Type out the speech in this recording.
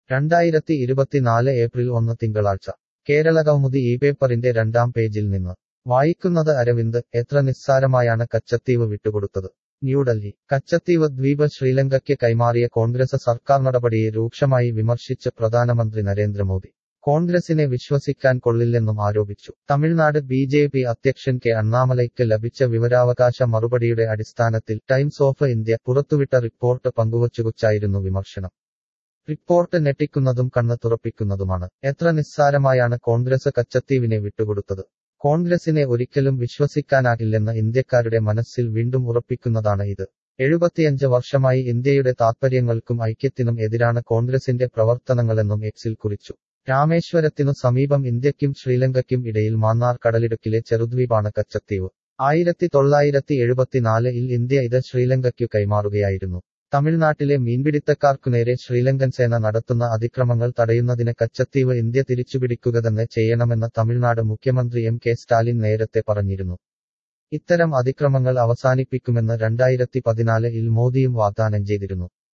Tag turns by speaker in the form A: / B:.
A: രണ്ടായിരത്തി ഇരുപത്തിനാല് ഏപ്രിൽ ഒന്ന് തിങ്കളാഴ്ച കേരളകൗമുദി ഈ പേപ്പറിന്റെ രണ്ടാം പേജിൽ നിന്ന് വായിക്കുന്നത് അരവിന്ദ് എത്ര നിസ്സാരമായാണ് കച്ചത്തീവ് വിട്ടുകൊടുത്തത് ന്യൂഡൽഹി കച്ചത്തീവ് ദ്വീപ് ശ്രീലങ്കയ്ക്ക് കൈമാറിയ കോൺഗ്രസ് സർക്കാർ നടപടിയെ രൂക്ഷമായി വിമർശിച്ച് പ്രധാനമന്ത്രി നരേന്ദ്രമോദി കോൺഗ്രസിനെ വിശ്വസിക്കാൻ കൊള്ളില്ലെന്നും ആരോപിച്ചു തമിഴ്നാട് ബി ജെ പി അധ്യക്ഷൻ കെ അണ്ണാമലയ്ക്ക് ലഭിച്ച വിവരാവകാശ മറുപടിയുടെ അടിസ്ഥാനത്തിൽ ടൈംസ് ഓഫ് ഇന്ത്യ പുറത്തുവിട്ട റിപ്പോർട്ട് പങ്കുവച്ചുകൊച്ചായിരുന്നു വിമർശനം റിപ്പോർട്ട് ഞെട്ടിക്കുന്നതും കണ്ണ് തുറപ്പിക്കുന്നതുമാണ് എത്ര നിസ്സാരമായാണ് കോൺഗ്രസ് കച്ചത്തീവിനെ വിട്ടുകൊടുത്തത് കോൺഗ്രസിനെ ഒരിക്കലും വിശ്വസിക്കാനാകില്ലെന്ന് ഇന്ത്യക്കാരുടെ മനസ്സിൽ വീണ്ടും ഉറപ്പിക്കുന്നതാണ് ഇത് എഴുപത്തിയഞ്ച് വർഷമായി ഇന്ത്യയുടെ താത്പര്യങ്ങൾക്കും ഐക്യത്തിനും എതിരാണ് കോൺഗ്രസിന്റെ പ്രവർത്തനങ്ങളെന്നും എക്സിൽ കുറിച്ചു രാമേശ്വരത്തിനു സമീപം ഇന്ത്യക്കും ശ്രീലങ്കയ്ക്കും ഇടയിൽ മാന്നാർ കടലിടുക്കിലെ ചെറുദ്വീപാണ് കച്ചത്തീവ് ആയിരത്തി തൊള്ളായിരത്തി എഴുപത്തിനാലിൽ ഇന്ത്യ ഇത് ശ്രീലങ്കയ്ക്കു കൈമാറുകയായിരുന്നു തമിഴ്നാട്ടിലെ മീൻപിടുത്തക്കാർക്കുനേരെ ശ്രീലങ്കൻ സേന നടത്തുന്ന അതിക്രമങ്ങൾ തടയുന്നതിന് കച്ചത്തീവ് ഇന്ത്യ തിരിച്ചുപിടിക്കുക തന്നെ ചെയ്യണമെന്ന് തമിഴ്നാട് മുഖ്യമന്ത്രി എം കെ സ്റ്റാലിൻ നേരത്തെ പറഞ്ഞിരുന്നു ഇത്തരം അതിക്രമങ്ങൾ അവസാനിപ്പിക്കുമെന്ന് രണ്ടായിരത്തി പതിനാലിൽ മോദിയും വാഗ്ദാനം ചെയ്തിരുന്നു